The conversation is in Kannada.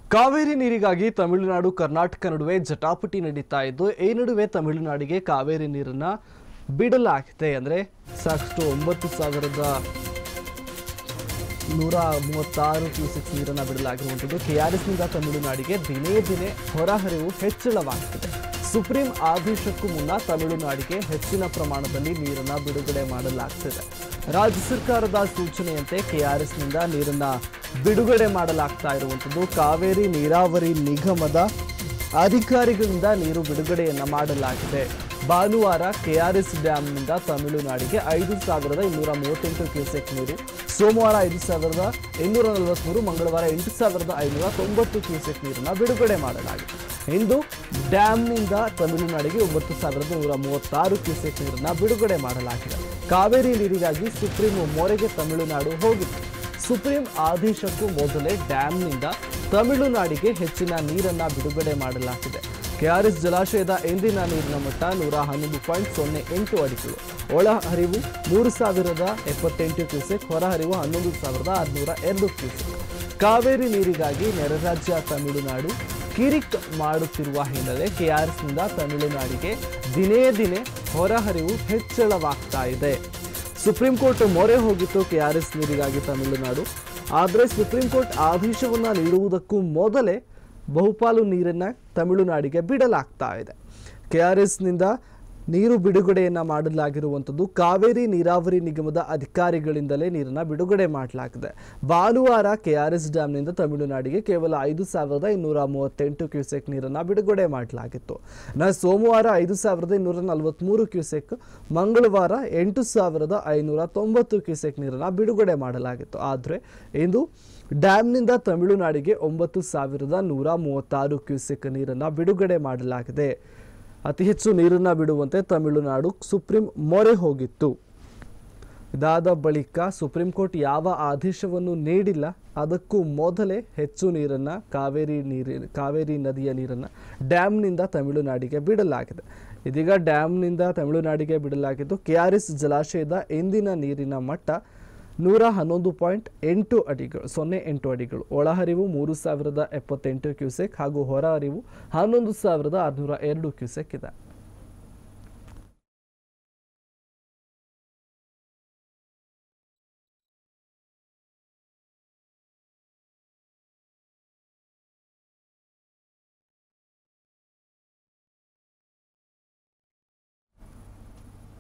ಕಾವೇರಿ ನೀರಿಗಾಗಿ ತಮಿಳುನಾಡು ಕರ್ನಾಟಕ ನಡುವೆ ಜಟಾಪಟಿ ನಡೀತಾ ಇದ್ದು ಈ ನಡುವೆ ತಮಿಳುನಾಡಿಗೆ ಕಾವೇರಿ ನೀರನ್ನ ಬಿಡಲಾಗಿದೆ ಅಂದ್ರೆ ಸಾಕಷ್ಟು ಒಂಬತ್ತು ಸಾವಿರದ ನೂರ ಮೂವತ್ತಾರು ಕ್ಯೂಸೆಕ್ಸ್ ನೀರನ್ನು ಬಿಡಲಾಗಿರುವಂಥದ್ದು ಕೆಆರ್ಎಸ್ನಿಂದ ತಮಿಳುನಾಡಿಗೆ ದಿನೇ ದಿನೇ ಹೊರಹರಿವು ಹೆಚ್ಚಳವಾಗ್ತಿದೆ ಸುಪ್ರೀಂ ಆದೇಶಕ್ಕೂ ಮುನ್ನ ತಮಿಳುನಾಡಿಗೆ ಹೆಚ್ಚಿನ ಪ್ರಮಾಣದಲ್ಲಿ ನೀರನ್ನು ಬಿಡುಗಡೆ ಮಾಡಲಾಗ್ತಿದೆ ರಾಜ್ಯ ಸರ್ಕಾರದ ಸೂಚನೆಯಂತೆ ಕೆಆರ್ಎಸ್ನಿಂದ ನೀರನ್ನ ಬಿಡುಗಡೆ ಮಾಡಲಾಗ್ತಾ ಇರುವಂಥದ್ದು ಕಾವೇರಿ ನೀರಾವರಿ ನಿಗಮದ ಅಧಿಕಾರಿಗಳಿಂದ ನೀರು ಬಿಡುಗಡೆಯನ್ನ ಮಾಡಲಾಗಿದೆ ಭಾನುವಾರ ಕೆಆರ್ಎಸ್ ಡ್ಯಾಂನಿಂದ ತಮಿಳುನಾಡಿಗೆ ಐದು ಸಾವಿರದ ಇನ್ನೂರ ಮೂವತ್ತೆಂಟು ಕ್ಯೂಸೆಕ್ ನೀರು ಸೋಮವಾರ ಐದು ಸಾವಿರದ ಇನ್ನೂರ ನಲವತ್ತ್ಮೂರು ಮಂಗಳವಾರ ಎಂಟು ಸಾವಿರದ ಐನೂರ ತೊಂಬತ್ತು ಕ್ಯೂಸೆಕ್ ನೀರನ್ನು ಬಿಡುಗಡೆ ಮಾಡಲಾಗಿದೆ ಇಂದು ಡ್ಯಾಂನಿಂದ ತಮಿಳುನಾಡಿಗೆ ಒಂಬತ್ತು ಸಾವಿರದ ನೂರ ಮೂವತ್ತಾರು ಕ್ಯೂಸೆಕ್ ನೀರನ್ನು ಬಿಡುಗಡೆ ಮಾಡಲಾಗಿದೆ ಕಾವೇರಿ ನೀರಿಗಾಗಿ ಸುಪ್ರೀಂ ಮೊರೆಗೆ ತಮಿಳುನಾಡು ಹೋಗಿತ್ತು ಸುಪ್ರೀಂ ಆದೇಶಕ್ಕೂ ಮೊದಲೇ ಡ್ಯಾಂನಿಂದ ತಮಿಳುನಾಡಿಗೆ ಹೆಚ್ಚಿನ ನೀರನ್ನ ಬಿಡುಗಡೆ ಮಾಡಲಾಗಿದೆ ಕೆಆರ್ಎಸ್ ಜಲಾಶಯದ ಎಂದಿನ ನೀರಿನ ಮಟ್ಟ ನೂರ ಹನ್ನೊಂದು ಪಾಯಿಂಟ್ ಸೊನ್ನೆ ಎಂಟು ಅಡಿಗಳು ಒಳ ಹರಿವು ಮೂರು ಸಾವಿರದ ಎಪ್ಪತ್ತೆಂಟು ಕ್ಯೂಸೆಕ್ ಹೊರ ಹರಿವು ಹನ್ನೊಂದು ಸಾವಿರದ ಆರುನೂರ ಎರಡು ಕ್ಯೂಸೆಕ್ ಕಾವೇರಿ ನೀರಿಗಾಗಿ ನೆರೆ ರಾಜ್ಯ ತಮಿಳುನಾಡು ಕಿರಿಕ್ ಮಾಡುತ್ತಿರುವ ಹಿನ್ನೆಲೆ ಕೆಆರ್ಎಸ್ನಿಂದ ತಮಿಳುನಾಡಿಗೆ ದಿನೇ ದಿನೇ ಹೊರಹರಿವು ಹೆಚ್ಚಳವಾಗ್ತಾ ಇದೆ ಸುಪ್ರೀಂ ಕೋರ್ಟ್ ಮೊರೆ ಹೋಗಿತ್ತು ಕೆಆರ್ಎಸ್ ನೀರಿಗಾಗಿ ತಮಿಳುನಾಡು ಆದರೆ ಸುಪ್ರೀಂ ಕೋರ್ಟ್ ಆದೇಶವನ್ನು ನೀಡುವುದಕ್ಕೂ ಮೊದಲೇ ಬಹುಪಾಲು ನೀರನ್ನು ತಮಿಳುನಾಡಿಗೆ ಬಿಡಲಾಗ್ತಾ ಇದೆ ಕೆಆರ್ಎಸ್ನಿಂದ ನೀರು ಬಿಡುಗಡೆಯನ್ನು ಮಾಡಲಾಗಿರುವಂಥದ್ದು ಕಾವೇರಿ ನೀರಾವರಿ ನಿಗಮದ ಅಧಿಕಾರಿಗಳಿಂದಲೇ ನೀರನ್ನು ಬಿಡುಗಡೆ ಮಾಡಲಾಗಿದೆ ಭಾನುವಾರ ಕೆಆರ್ಎಸ್ ಡ್ಯಾಂನಿಂದ ತಮಿಳುನಾಡಿಗೆ ಕೇವಲ ಐದು ಸಾವಿರದ ಇನ್ನೂರ ಮೂವತ್ತೆಂಟು ಕ್ಯೂಸೆಕ್ ನೀರನ್ನು ಬಿಡುಗಡೆ ಮಾಡಲಾಗಿತ್ತು ನ ಸೋಮವಾರ ಐದು ಸಾವಿರದ ಇನ್ನೂರ ನಲವತ್ತ್ಮೂರು ಕ್ಯೂಸೆಕ್ ಮಂಗಳವಾರ ಎಂಟು ಸಾವಿರದ ಐನೂರ ತೊಂಬತ್ತು ಕ್ಯೂಸೆಕ್ ನೀರನ್ನು ಬಿಡುಗಡೆ ಮಾಡಲಾಗಿತ್ತು ಆದರೆ ಇಂದು ಡ್ಯಾಂನಿಂದ ತಮಿಳುನಾಡಿಗೆ ಒಂಬತ್ತು ಸಾವಿರದ ನೂರ ಮೂವತ್ತಾರು ಕ್ಯೂಸೆಕ್ ನೀರನ್ನು ಬಿಡುಗಡೆ ಮಾಡಲಾಗಿದೆ ಅತಿ ಹೆಚ್ಚು ನೀರನ್ನು ಬಿಡುವಂತೆ ತಮಿಳುನಾಡು ಸುಪ್ರೀಂ ಮೊರೆ ಹೋಗಿತ್ತು ಇದಾದ ಬಳಿಕ ಸುಪ್ರೀಂ ಕೋರ್ಟ್ ಯಾವ ಆದೇಶವನ್ನು ನೀಡಿಲ್ಲ ಅದಕ್ಕೂ ಮೊದಲೇ ಹೆಚ್ಚು ನೀರನ್ನು ಕಾವೇರಿ ನೀರಿನ ಕಾವೇರಿ ನದಿಯ ನೀರನ್ನು ಡ್ಯಾಮ್ನಿಂದ ತಮಿಳುನಾಡಿಗೆ ಬಿಡಲಾಗಿದೆ ಇದೀಗ ಡ್ಯಾಮ್ನಿಂದ ತಮಿಳುನಾಡಿಗೆ ಬಿಡಲಾಗಿದ್ದು ಕೆ ಆರ್ ಎಸ್ ಜಲಾಶಯದ ಇಂದಿನ ನೀರಿನ ಮಟ್ಟ ನೂರ ಹನ್ನೊಂದು ಪಾಯಿಂಟ್ ಎಂಟು ಅಡಿಗಳು ಸೊನ್ನೆ ಎಂಟು ಅಡಿಗಳು ಒಳಹರಿವು ಮೂರು ಸಾವಿರದ ಎಪ್ಪತ್ತೆಂಟು ಕ್ಯೂಸೆಕ್ ಹಾಗೂ ಹೊರ ಹರಿವು ಹನ್ನೊಂದು ಸಾವಿರದ ಆರುನೂರ ಎರಡು ಕ್ಯೂಸೆಕ್ ಇದೆ